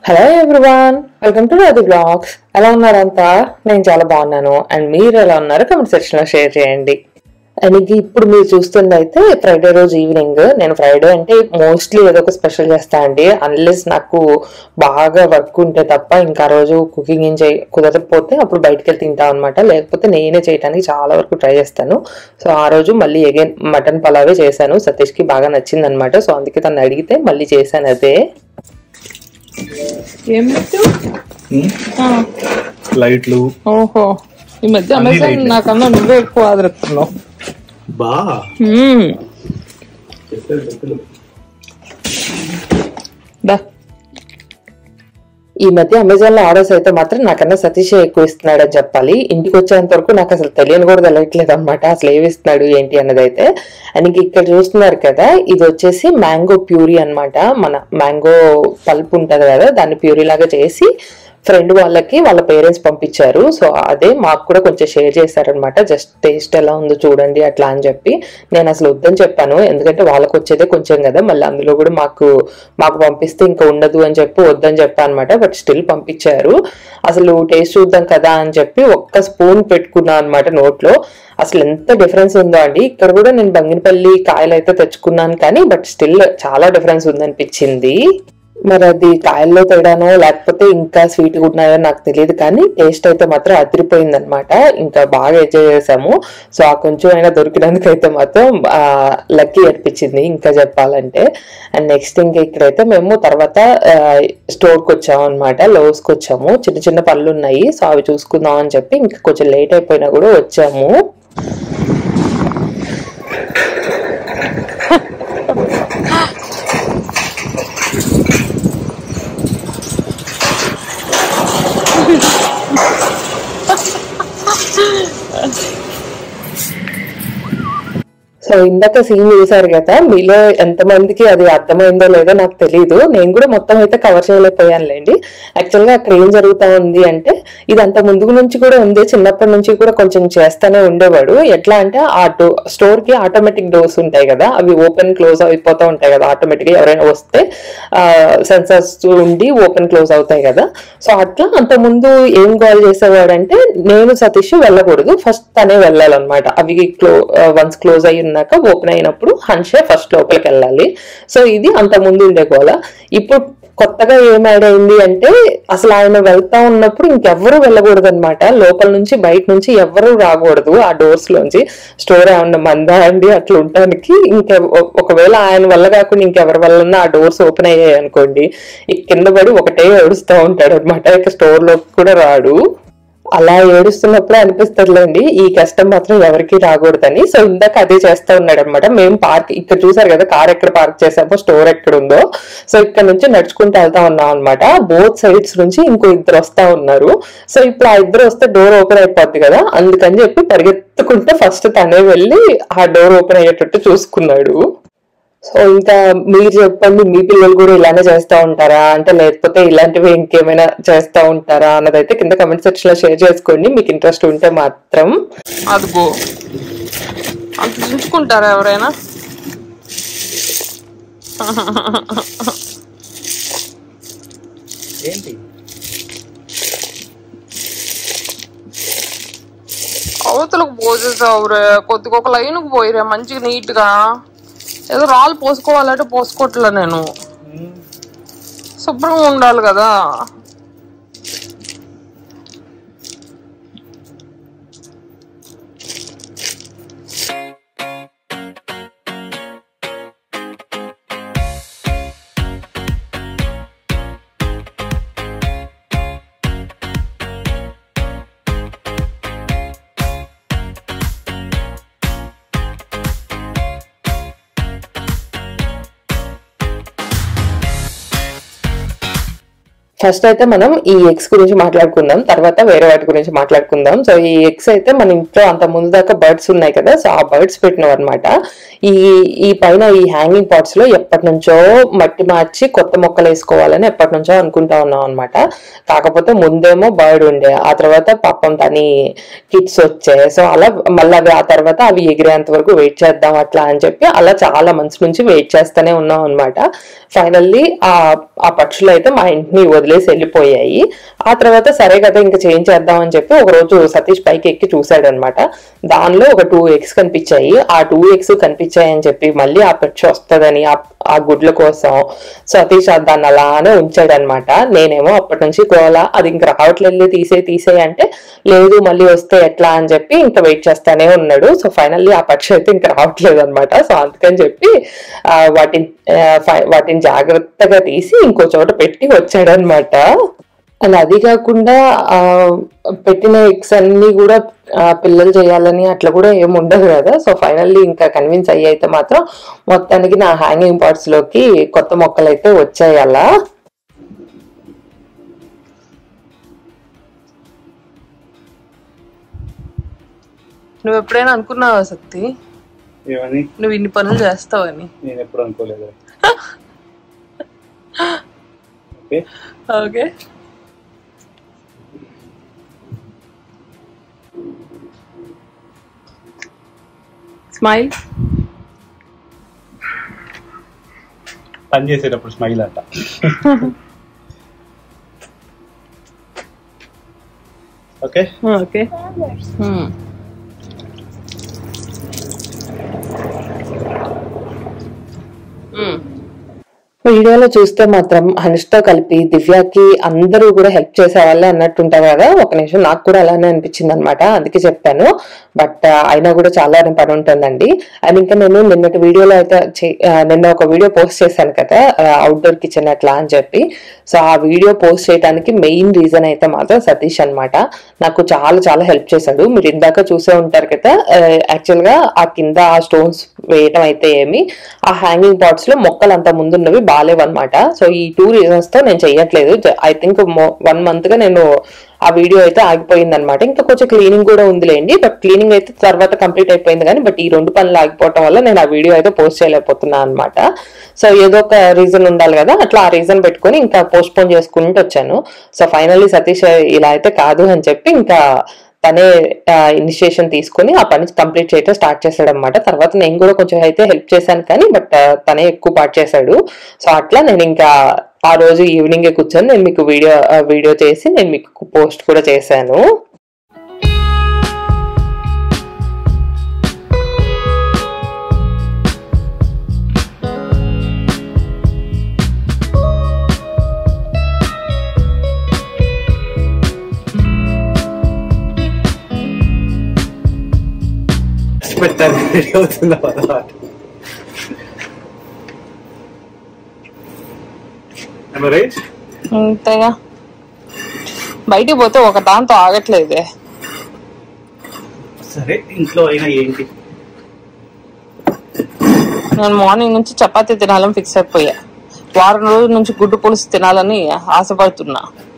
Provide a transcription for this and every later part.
Hello everyone welcome to Radhi blogs ఎలా ఉన్నారంతా నేను చాలా బాగున్నాను అండ్ మీరు ఎలా ఉన్నారో కమెంట్ సెక్షన్ లో షేర్ చేయండి అండ్ ఇది ఇప్పుడు మీరు చూస్తుంది అయితే ఫ్రైడే రోజు ఈవినింగ్ నేను ఫ్రైడే అంటే మోస్ట్లీ ఏదో ఒక స్పెషల్ చేస్తా అండి అన్లెస్ నాకు బాగా వర్క్ ఉంటే తప్ప ఇంకా ఆ రోజు కుకింగ్ ఏం చేయ కుదరకపోతే అప్పుడు బయటకు వెళ్ళి తింటాం అనమాట లేకపోతే నేనే చేయడానికి చాలా వరకు ట్రై చేస్తాను సో ఆ రోజు మళ్ళీ అగైన్ మటన్ పలావే చేశాను సతీష్కి బాగా నచ్చింది అనమాట సో అందుకే తను అడిగితే మళ్ళీ చేశాను అదే ఏం పెట్టు ఆ, లైట్లు ఓహో ఈ మధ్య అన్ని అమెజాన్ లైట్లే. నాకన్నా నువ్వే ఎక్కువ ఆదరిస్తున్నావు బా మ్మ్. దా ఈ మధ్య అమెజాన్ లో ఆర్డర్స్ అయితే మాత్రం నాకన్నా సతీష్ ఎక్కువ ఇస్తున్నాడు అని చెప్పాలి ఇంటికి వచ్చేంత వరకు నాకు అసలు తెలియని కూడా తెలియట్లేదు అనమాట అసలు ఏమి ఇస్తున్నాడు ఏంటి అన్నది అయితే అండ్ ఇంక ఇక్కడ చూస్తున్నారు కదా ఇది వచ్చేసి మ్యాంగో ప్యూరీ అన్నమాట మన మ్యాంగో పల్ప్ ఉంటది కదా దాన్ని ప్యూరీ లాగా చేసి ఫ్రెండ్ వాళ్ళకి వాళ్ళ పేరెంట్స్ పంపించారు సో అదే మాకు కూడా కొంచెం షేర్ చేశారనమాట జస్ట్ టేస్ట్ ఎలా ఉందో చూడండి అట్లా అని చెప్పి నేను అసలు వద్దని చెప్పాను ఎందుకంటే వాళ్ళకి వచ్చేదే కొంచెం కదా మళ్ళీ అందులో కూడా మాకు మాకు పంపిస్తే ఇంకా ఉండదు అని చెప్పి వద్దని చెప్పాను అనమాట బట్ స్టిల్ పంపించారు అసలు టేస్ట్ చూద్దాం కదా అని చెప్పి ఒక్క స్పూన్ పెట్టుకున్నాను అనమాట నోట్లో అసలు ఎంత డిఫరెన్స్ ఉందో అండి ఇక్కడ కూడా నేను బంగినపల్లి కాయలు అయితే తెచ్చుకున్నాను కానీ బట్ స్టిల్ చాలా డిఫరెన్స్ ఉందనిపించింది మరి అది కాయల్లో తేడానో లేకపోతే ఇంకా స్వీట్ ఉన్నాయో నాకు తెలియదు కానీ టేస్ట్ అయితే మాత్రం అదిరిపోయింది అనమాట ఇంకా బాగా ఎంజాయ్ చేసాము సో ఆ కొంచెం అయినా దొరికినందుకు అయితే మాత్రం లక్కీ అనిపించింది ఇంకా చెప్పాలంటే అండ్ నెక్స్ట్ ఇంకా ఇక్కడైతే మేము తర్వాత స్టోర్కి వచ్చాము అనమాట లోస్కి వచ్చాము చిన్న చిన్న పళ్ళు ఉన్నాయి సో అవి చూసుకుందాం అని చెప్పి ఇంకా కొంచెం లేట్ అయిపోయినా కూడా వచ్చాము సో ఇందాక సీన్ చూసారు కదా మీలో ఎంతమందికి అది అర్థమైందో లేదో నాకు తెలియదు నేను కూడా మొత్తం అయితే కవర్ చేయలేకపోయానులేండి యాక్చువల్ గా అక్కడ ఏం జరుగుతా ఉంది అంటే ఇది అంత ముందు నుంచి కూడా ఉంది చిన్నప్పటి నుంచి కూడా కొంచెం చేస్తానే ఉండేవాడు ఎట్లా అంటే ఆ డో స్టోర్ కి ఆటోమేటిక్ డోర్స్ ఉంటాయి కదా అవి ఓపెన్ క్లోజ్ అయిపోతూ ఉంటాయి కదా ఆటోమేటిక్ గా ఎవరైనా వస్తే సెన్సర్స్ ఉండి ఓపెన్ క్లోజ్ అవుతాయి కదా సో అట్లా అంత ముందు ఏం గోల్ చేసేవాడంటే నేను సతీష్ వెళ్ళకూడదు ఫస్ట్ తనే వెళ్ళాలన్నమాట అవి క్లో వన్స్ క్లోజ్ అయి ఉన్నాక ఓపెన్ అయినప్పుడు హన్షే ఫస్ట్ లోపలికి వెళ్ళాలి సో ఇది అంత ముందు ఉండే గోల ఇప్పుడు కొత్తగా ఏం యాడ్ అయింది అంటే అసలు ఆయన వెళ్తా ఉన్నప్పుడు ఇంకెవ్వరూ వెళ్ళకూడదు అనమాట లోపల నుంచి బయట నుంచి ఎవ్వరూ రాకూడదు ఆ డోర్స్ లోంచి స్టోర్ ఏమన్నా మందా అండి అట్లా ఉండడానికి ఇంకా ఒకవేళ ఆయన వల్ల కాకుండా ఇంకెవరి వల్ల ఆ డోర్స్ ఓపెన్ అయ్యాయి అనుకోండి ఈ కింద పడి ఒకటే ఏడుస్తూ ఉంటాడు అనమాట ఇక స్టోర్ లోకి కూడా రాడు అలా ఏడుస్తున్నప్పుడే అనిపిస్తుందిలేండి ఈ కష్టం మాత్రం ఎవరికి రాకూడదని సో ఇందాక అదే చేస్తా ఉన్నాడు అనమాట మేము పార్క్ ఇక్కడ చూసారు కదా కార్ ఎక్కడ పార్క్ చేసామో స్టోర్ ఎక్కడ ఉందో సో ఇక్కడ నుంచి నడుచుకుంటూ వెళ్తా ఉన్నాం అనమాట బోత్ సైడ్స్ నుంచి ఇంకో ఇద్దరు వస్తా ఉన్నారు సో ఇప్పుడు ఆ ఇద్దరు వస్తే డోర్ ఓపెన్ అయిపోద్ది కదా అందుకని చెప్పి పరిగెత్తుకుంటే ఫస్ట్ తనే వెళ్ళి ఆ డోర్ ఓపెన్ అయ్యేటట్టు చూసుకున్నాడు సో ఇంకా మీరు చెప్పండి మీ పిల్లలు కూడా ఇలానే చేస్తూ ఉంటారా అంటే లేకపోతే ఇలాంటివి ఇంకేమైనా చేస్తూ ఉంటారా అన్నదైతే కింద కమెంట్ సెక్షన్ లో షేర్ చేసుకోండి మీకు ఇంట్రెస్ట్ ఉంటే మాత్రం అదిగో అంత చూసుకుంటారా ఎవరైనా ఏంటి అవతలకు పోసేసావురే కొద్దిగా ఒక లైన్కి పోయిరే మంచిగా నీట్ గా ఏదో రాళ్ళు పోసుకోవాలంటే పోసుకోవట్లే నేను శుభ్రంగా ఉండాలి కదా ఫస్ట్ అయితే మనం ఈ ఎగ్స్ గురించి మాట్లాడుకుందాం తర్వాత వేరే వాటి గురించి మాట్లాడుకుందాం సో ఈ ఎగ్స్ అయితే మన ఇంట్లో అంత ముందు దాకా బర్డ్స్ ఉన్నాయి కదా సో ఆ బర్డ్స్ పెట్టినవి అనమాట ఈ ఈ పైన ఈ హ్యాంగింగ్ పాట్స్ లో ఎప్పటి నుంచో మట్టి మార్చి కొత్త మొక్కలు వేసుకోవాలని ఎప్పటి నుంచో అనుకుంటా ఉన్నాం అనమాట కాకపోతే ముందేమో బర్డ్ ఉండే ఆ తర్వాత పాపం దాని కిట్స్ వచ్చాయి సో అలా మళ్ళీ అవి ఆ తర్వాత అవి ఎగిరేంత వరకు వెయిట్ చేద్దాం అట్లా అని చెప్పి అలా చాలా మంత్స్ నుంచి వెయిట్ చేస్తూనే ఉన్నాం అనమాట ఫైనల్లీ ఆ ఆ పక్షులు అయితే మా ఇంటిని వదిలేసి వదిలేసి వెళ్ళిపోయాయి ఆ తర్వాత సరే కదా ఇంకా చేంజ్ చేద్దాం అని చెప్పి ఒక రోజు సతీష్ పైకి ఎక్కి చూశాడు అనమాట దానిలో ఒక టూ ఎగ్స్ కనిపించాయి ఆ టూ ఎగ్స్ కనిపించాయి అని చెప్పి మళ్ళీ ఆ పెచ్చు వస్తుందని ఆ ఆ గుడ్ల కోసం సతీష్ ఆ దాన్ని అలానే ఉంచాడు అనమాట నేనేమో అప్పటి నుంచి గోల అది ఇంక రావట్లేదు తీసే తీసే అంటే లేదు మళ్ళీ వస్తే ఎట్లా అని చెప్పి ఇంకా వెయిట్ చేస్తానే ఉన్నాడు సో ఫైనల్లీ ఆ పక్షి అయితే ఇంకా రావట్లేదు అనమాట సో అందుకని చెప్పి ఆ, వాటిని ఆ, ఫై- వాటిని జాగ్రత్తగా తీసి ఇంకో చోట పెట్టి వచ్చాడనమాట అండ్ అది కాకుండా ఆ పెట్టిన ఎగ్స్ అన్ని కూడా ఆ, పిల్లలు చేయాలని అట్లా కూడా ఏమి ఉండదు కదా సో ఫైనల్లీ ఇంకా కన్విన్స్ అయ్యి అయితే మాత్రం మొత్తానికి నా హ్యాంగింగ్ పార్ట్స్ లోకి కొత్త మొక్కలు అయితే వచ్చాయి అలా నువ్వు ఎప్పుడైనా అనుకున్నావా శక్తి ఏమని నువ్వు ఇన్ని పనులు చేస్తావని నేను ఎప్పుడు అనుకోలేదు ఓకే ఓకే స్మైల్ పని చేసేటప్పుడు స్మైల్ అంట ఓకే ఓకే వీడియోలో చూస్తే మాత్రం హనిష్తో కలిపి దివ్యకి అందరూ కూడా హెల్ప్ చేసే వాళ్ళే అన్నట్టు ఉంటారు కదా ఒక నిమిషం నాకు కూడా అలానే అనిపించింది అనమాట అందుకే చెప్పాను బట్ అయినా కూడా చాలా పని ఉంటుందండి అండ్ ఇంకా నేను నిన్నటి వీడియోలో అయితే చే- ఆ, నిన్న ఒక వీడియో పోస్ట్ చేశాను కదా అవుట్డోర్ కిచెన్ ఎట్లా అని చెప్పి సో ఆ వీడియో పోస్ట్ చేయడానికి మెయిన్ రీజన్ అయితే మాత్రం సతీష్ అన్నమాట నాకు చాలా చాలా హెల్ప్ చేశాడు మీరు ఇందాక చూసే ఉంటారు కదా యాక్చువల్ గా ఆ కింద ఆ స్టోన్స్ వేయటం అయితే ఏమి ఆ హ్యాంగింగ్ పాట్స్ లో మొక్కలు అంత ముందున్నవి బాగాలేవన్నమాట సో ఈ టూ రీజన్స్ తో నేను చెయ్యట్లేదు ఐ థింక్ వన్ మంత్ గా నేను ఆ వీడియో అయితే ఆగిపోయింది అనమాట ఇంకా కొంచెం క్లీనింగ్ కూడా ఉందిలేండి బట్ క్లీనింగ్ అయితే తర్వాత కంప్లీట్ అయిపోయింది కానీ బట్ ఈ రెండు పనులు ఆగిపోవటం వల్ల నేను ఆ వీడియో అయితే పోస్ట్ చేయలేకపోతున్నాను అనమాట సో ఏదో ఒక రీజన్ ఉండాలి కదా అట్లా ఆ రీజన్ పెట్టుకొని ఇంకా పోస్ట్ పోన్ చేసుకుంటూ వచ్చాను సో ఫైనల్లీ సతీష్ ఇలా అయితే కాదు అని చెప్పి ఇంకా తనే ఇనిషియేషన్ తీసుకొని ఆ పని కంప్లీట్ చేయడం స్టార్ట్ చేశాడు అనమాట తర్వాత నేను కూడా కొంచెం అయితే హెల్ప్ చేశాను కానీ బట్ తనే ఎక్కువ పార్ట్ చేశాడు సో అట్లా నేను ఇంకా ఆ రోజు ఈవినింగ్ కూర్చొని నేను మీకు వీడియో వీడియో చేసి నేను మీకు పోస్ట్ కూడా చేశాను పెట్టాను రెడీ అవుతుందా అన్నమాట రైట్ అంతేగా బయటికి పోతే ఒక దాంతో ఆగట్లేదే సరే ఇంట్లో అయినా ఏంటి నేను మార్నింగ్ నుంచి చపాతీ తినాలని ఫిక్స్ అయిపోయా వారం రోజుల నుంచి గుడ్డు పులుసు తినాలని ఆశపడుతున్నా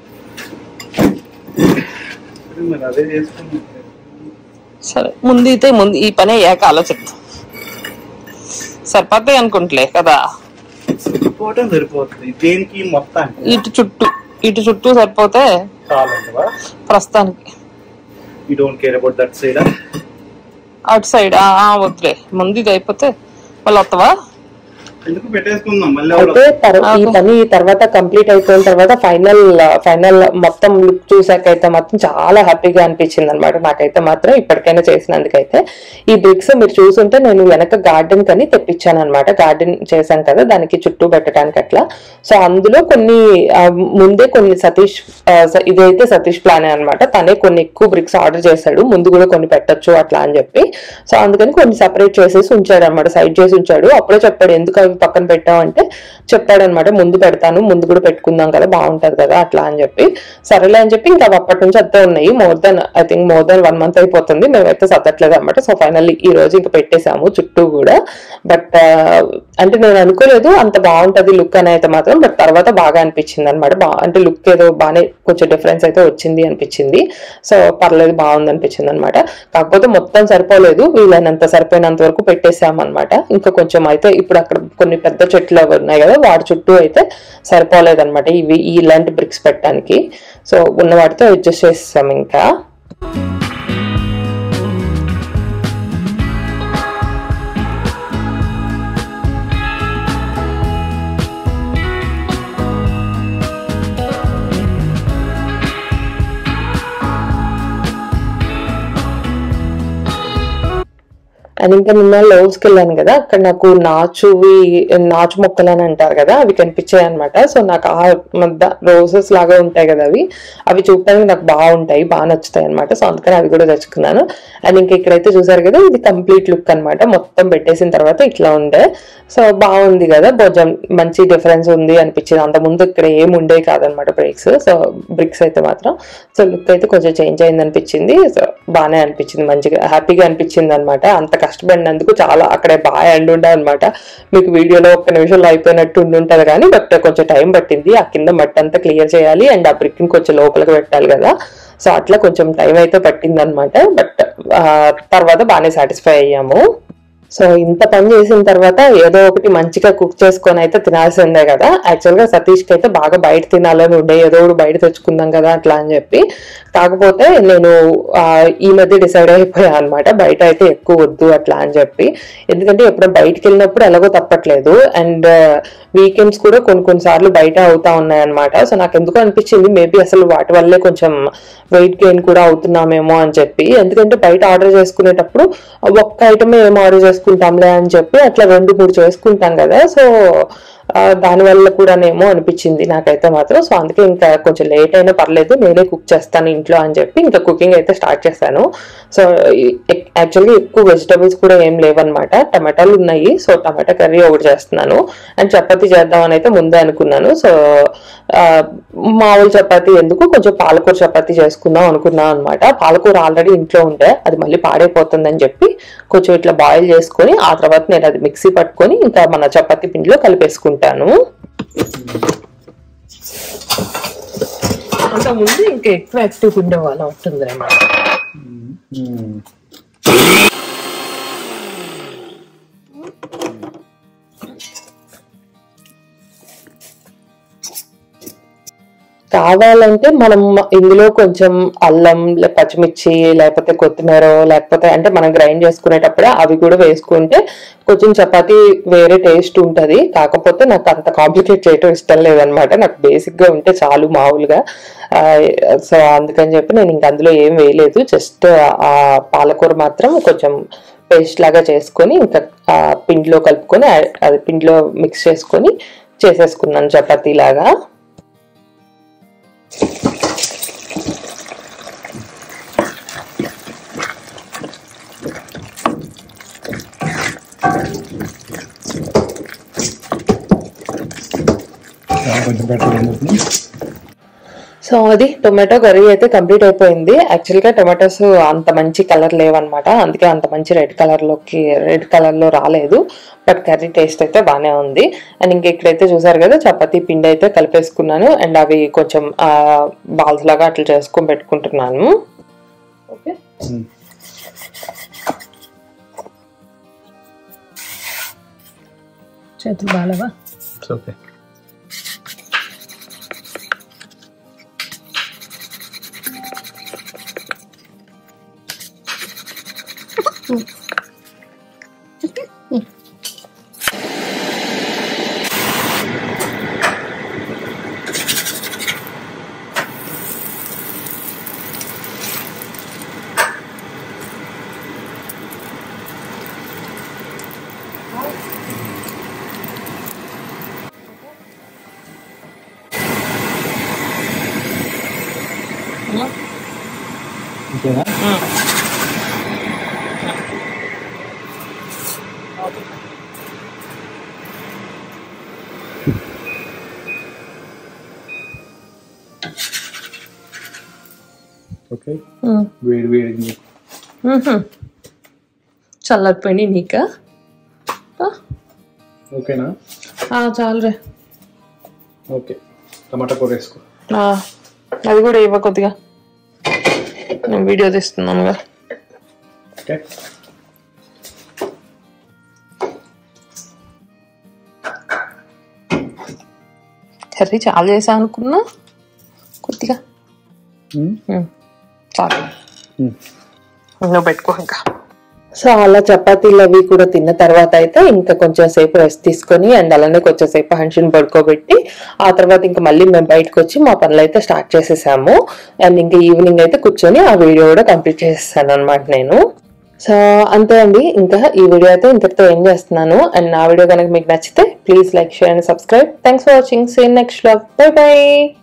మరి అదే చేసుకున్నా సరే ముందు అయితే ముందు ఈ పని అయ్యాక ఆలోచిద్దాం సరిపోతాయి అనుకుంటలే కదా సరిపోవటం సరిపోతుంది దేనికి మొత్తానికి ఇటు చుట్టూ ఇటు చుట్టూ సరిపోతే కావాలంటవా ప్రస్తుతానికి you don't care about that side అటు సైడ్ ఆ ఆ, వద్దులే ముందు ఇది అయిపోతే మళ్ళీ వస్తావా ఎందుకు పెట్టేసుకుందాం మళ్ళీ అయితే తర్- ఈ పని తర్వాత కంప్లీట్ అయిపోయిన తర్వాత ఫైనల్ ఫైనల్ మొత్తం లుక్ చూసాక అయితే మాత్రం చాలా హ్యాపీగా అనిపించింది అనమాట నాకైతే మాత్రం ఇప్పటికైనా చేసినందుకైతే ఈ బ్రిక్స్ మీరు చూసుంటే నేను వెనక గార్డెన్ కని తెప్పించాను అనమాట గార్డెన్ చేశాను కదా దానికి చుట్టూ పెట్టడానికి అట్లా సో అందులో కొన్ని ఆ, ముందే కొన్ని సతీష్ ఆ, స- ఇదైతే సతీష్ ప్లానే అనమాట తనే కొన్ని ఎక్కువ బ్రిక్స్ ఆర్డర్ చేశాడు ముందు కూడా కొన్ని పెట్టొచ్చు అట్లా అని చెప్పి సో అందుకని కొన్ని సపరేట్ చేసేసి ఉంచాడు అనమాట సైడ్ చేసి ఉంచాడు అప్పుడే చెప్పాడు ఎందుకు అవి పక్కన పెట్టామంటే చెప్పాడు అనమాట ముందు పెడతాను ముందు కూడా పెట్టుకుందాం కదా బాగుంటది కదా అట్లా అని చెప్పి సరేలే అని చెప్పి ఇంకా అవి అప్పటి నుంచి అంతే ఉన్నాయి more than I think more than one month అయిపోతుంది మేమైతే సతట్లేదు అనమాట సో ఫైనల్లీ ఈ రోజు ఇంకా పెట్టేశాము చుట్టూ కూడా బట్ అంటే నేను అనుకోలేదు అంత బాగుంటది లుక్ అని అయితే మాత్రం బట్ తర్వాత బాగా అనిపించింది అనమాట బా అంటే లుక్ ఏదో బాగానే కొంచెం డిఫరెన్స్ అయితే వచ్చింది అనిపించింది సో పర్లేదు బాగుంది అనిపించింది అనమాట కాకపోతే మొత్తం సరిపోలేదు వీలైనంత సరిపోయినంత వరకు పెట్టేసాం అనమాట ఇంకా కొంచెం అయితే ఇప్పుడు అక్కడ కొన్ని పెద్ద చెట్లు అవి ఉన్నాయి కదా వాటి చుట్టూ అయితే సరిపోలేదు అనమాట ఇవి ఇలాంటి బ్రిక్స్ పెట్టడానికి సో ఉన్న వాటితో అడ్జస్ట్ చేస్తాం ఇంకా అండ్ ఇంకా నిన్న లోవ్స్కి వెళ్ళాను కదా అక్కడ నాకు నాచువి నాచు మొక్కలు అని అంటారు కదా అవి కనిపించాయి అనమాట సో నాకు ఆ మధ్య రోజెస్ లాగా ఉంటాయి కదా అవి అవి చూడటానికి నాకు బాగుంటాయి బాగా నచ్చుతాయి అనమాట సో అందుకని అవి కూడా తెచ్చుకున్నాను అండ్ ఇంకా ఇక్కడైతే చూసారు కదా ఇది కంప్లీట్ లుక్ అన్నమాట మొత్తం పెట్టేసిన తర్వాత ఇట్లా ఉండే సో బాగుంది కదా కొంచెం మంచి డిఫరెన్స్ ఉంది అనిపించింది అంత ముందు ఇక్కడ ఏం ఉండేవి కాదనమాట బ్రేక్స్ సో బ్రిక్స్ అయితే మాత్రం సో లుక్ అయితే కొంచెం చేంజ్ అయింది అనిపించింది సో బాగానే అనిపించింది మంచిగా హ్యాపీగా అనిపించింది అనమాట అంత కష్టపడినందుకు చాలా అక్కడే బాగా ఎండ్ ఉండే అనమాట మీకు వీడియోలో ఒక్క నిమిషంలో అయిపోయినట్టు ఉండి ఉంటుంది కానీ బట్ కొంచెం టైం పట్టింది ఆ కింద మట్టి అంతా క్లియర్ చేయాలి అండ్ ఆ బ్రిక్ కొంచెం లోపలికి పెట్టాలి కదా సో అట్లా కొంచెం టైం అయితే పట్టింది అనమాట బట్ తర్వాత బాగానే సాటిస్ఫై అయ్యాము సో ఇంత పని చేసిన తర్వాత ఏదో ఒకటి మంచిగా కుక్ చేసుకొని అయితే తినాల్సిందే కదా యాక్చువల్ గా సతీష్ కి అయితే బాగా బయట తినాలని ఉండే ఏదో ఒకటి బయట తెచ్చుకుందాం కదా అట్లా అని చెప్పి కాకపోతే నేను ఆ, ఈ మధ్య డిసైడ్ అయిపోయా అనమాట బయట అయితే ఎక్కువ వద్దు అట్లా అని చెప్పి ఎందుకంటే ఎప్పుడో బయటకు వెళ్ళినప్పుడు ఎలాగో తప్పట్లేదు అండ్ వీకెండ్స్ కూడా కొన్ని కొన్నిసార్లు బయట అవుతా ఉన్నాయి అనమాట సో నాకు ఎందుకు అనిపించింది మేబీ అసలు వాటి వల్లే కొంచెం వెయిట్ గెయిన్ కూడా అవుతున్నామేమో అని చెప్పి ఎందుకంటే బయట ఆర్డర్ చేసుకునేటప్పుడు ఒక్క ఐటమ్ ఏం ఆర్డర్ చేసుకుంటాంలే అని చెప్పి అట్లా రెండు మూడు చేసుకుంటాం కదా సో ఆ, దానివల్ల కూడానేమో అనిపించింది నాకైతే మాత్రం సో అందుకే ఇంకా కొంచెం లేట్ అయినా పర్లేదు నేనే కుక్ చేస్తాను ఇంట్లో అని చెప్పి ఇంకా కుకింగ్ అయితే స్టార్ట్ చేశాను సో యాక్చువల్గా ఎక్కువ వెజిటబుల్స్ కూడా ఏం లేవన్నమాట టమాటాలు ఉన్నాయి సో టమాటా కర్రీ ఒకటి చేస్తున్నాను అండ్ చపాతీ చేద్దామని అయితే ముందే అనుకున్నాను సో ఆ, మామూలు చపాతీ ఎందుకు కొంచెం పాలకూర చపాతీ చేసుకుందాం అనుకున్నాం అనమాట పాలకూర ఆల్రెడీ ఇంట్లో ఉండే అది మళ్ళీ పాడైపోతుందని చెప్పి కొంచెం ఇట్లా బాయిల్ చేసుకొని ఆ తర్వాత నేను అది మిక్సీ పట్టుకొని ఇంకా మన చపాతీ పిండిలో కలిపేసుకుంటాను అంతకుముందు ఇంకా ఎక్కువ యాక్టివ్ ఉండేవాళ్ళం ఉంటుంది అన్నమాట కావాలంటే మనం ఇందులో కొంచెం అల్లం లే- పచ్చిమిర్చి లేకపోతే కొత్తిమీర లేకపోతే అంటే మనం గ్రైండ్ చేసుకునేటప్పుడే అవి కూడా వేసుకుంటే కొంచెం చపాతీ వేరే టేస్ట్ ఉంటది కాకపోతే నాకు అంత కాంప్లికేట్ చేయటం ఇష్టం లేదనమాట నాకు బేసిక్ గా ఉంటే చాలు మామూలుగా సో అందుకని చెప్పి నేను ఇంక అందులో ఏం వేయలేదు జస్ట్ ఆ పాలకూర మాత్రం కొంచెం పేస్ట్ లాగా చేసుకొని ఇంకా ఆ పిండిలో కలుపుకొని ఆ- అది పిండిలో మిక్స్ చేసుకొని చేసేసుకున్నాను చపాతీ లాగా కొంచెం బెటర్ సో అది టొమాటో కర్రీ అయితే కంప్లీట్ అయిపోయింది యాక్చువల్ గా టొమాటోస్ అంత మంచి కలర్ లేవన్నమాట అందుకే అంత మంచి రెడ్ కలర్ లోకి రెడ్ కలర్ లో రాలేదు బట్ కర్రీ టేస్ట్ అయితే బాగానే ఉంది అండ్ ఇంక ఇక్కడైతే చూసారు కదా చపాతీ పిండి అయితే కలిపేసుకున్నాను అండ్ అవి కొంచెం బాల్స్ లాగా అట్లా చేసుకొని పెట్టుకుంటున్నాను ఓకే చేతులు బాగాలేవా ఓకే ఓకేనా ఓకే వేడి వేడి చల్లరిపోయినాయి నీకా ఓకేనా చాలురే ఓకే టమాటా కూర వేసుకో అది కూడా ఇవ్వ కొద్దిగా నేను వీడియో తీస్తున్నానుగా ఓకే కర్రీ చాలా చేసా అనుకున్నా కొద్దిగా మ్మ్. ఉమ్, చాలు మ్మ్. నువ్వు పెట్టుకో ఇంకా సో అలా చపాతీలు అవి కూడా తిన్న తర్వాత అయితే ఇంకా కొంచెం సేపు రెస్ట్ తీసుకొని అండ్ అలానే కొంచెం సేపు హన్షన్ పడుకోబెట్టి ఆ తర్వాత ఇంకా మళ్ళీ మేము బయటకు వచ్చి మా పనులు అయితే స్టార్ట్ చేసేసాము అండ్ ఇంకా ఈవినింగ్ అయితే కూర్చొని ఆ వీడియో కూడా కంప్లీట్ చేసేసాను అనమాట నేను సో అంతే అండి ఇంకా ఈ వీడియో అయితే ఇంతటితో ఏం చేస్తున్నాను అండ్ నా వీడియో కనుక మీకు నచ్చితే please like share and subscribe thanks for watching same next blog bye by